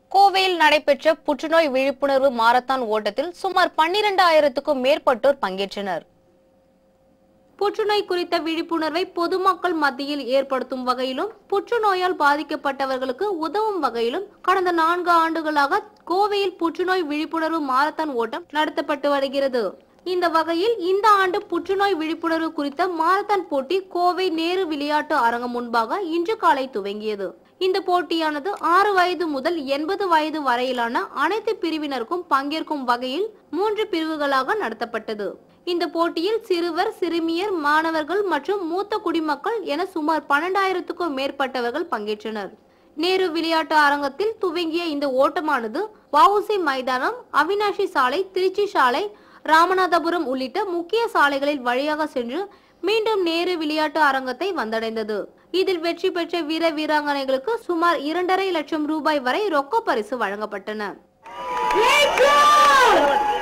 கோவையில் நடைபெற்ற புற்றுநோய் விழிப்புணர்வு மாரத்தான் ஓட்டத்தில் சுமார் பன்னிரண்டாயிரத்துக்கும் மேற்பட்டோர் பங்கேற்றனர் புற்றுநோய் குறித்த விழிப்புணர்வை பொதுமக்கள் மத்தியில் ஏற்படுத்தும் வகையிலும் புற்றுநோயால் பாதிக்கப்பட்டவர்களுக்கு உதவும் வகையிலும் கடந்த நான்கு ஆண்டுகளாக கோவையில் புற்றுநோய் விழிப்புணர்வு மாரத்தான் ஓட்டம் நடத்தப்பட்டு வருகிறது இந்த வகையில் இந்த ஆண்டு புற்றுநோய் விழிப்புணர்வு குறித்த மாரத்தான் போட்டி கோவை நேரு விளையாட்டு அரங்கம் முன்பாக இன்று காலை துவங்கியது இந்த போட்டியானது ஆறு வயது முதல் எண்பது வயது வரையிலான அனைத்து பிரிவினருக்கும் பங்கேற்கும் வகையில் மூன்று பிரிவுகளாக நடத்தப்பட்டது இந்த போட்டியில் சிறுவர் சிறுமியர் மாணவர்கள் மற்றும் மூத்த குடிமக்கள் என சுமார் பன்னெண்டாயிரத்துக்கும் மேற்பட்டவர்கள் பங்கேற்றனர் நேரு விளையாட்டு அரங்கத்தில் துவங்கிய இந்த ஓட்டமானது வஉசி மைதானம் அவினாஷி சாலை திருச்சி சாலை ராமநாதபுரம் உள்ளிட்ட முக்கிய சாலைகளில் வழியாக சென்று மீண்டும் நேரு விளையாட்டு அரங்கத்தை வந்தடைந்தது இதில் வெற்றி பெற்ற வீர வீராங்கனைகளுக்கு சுமார் இரண்டரை லட்சம் ரூபாய் வரை ரொக்க பரிசு வழங்கப்பட்டன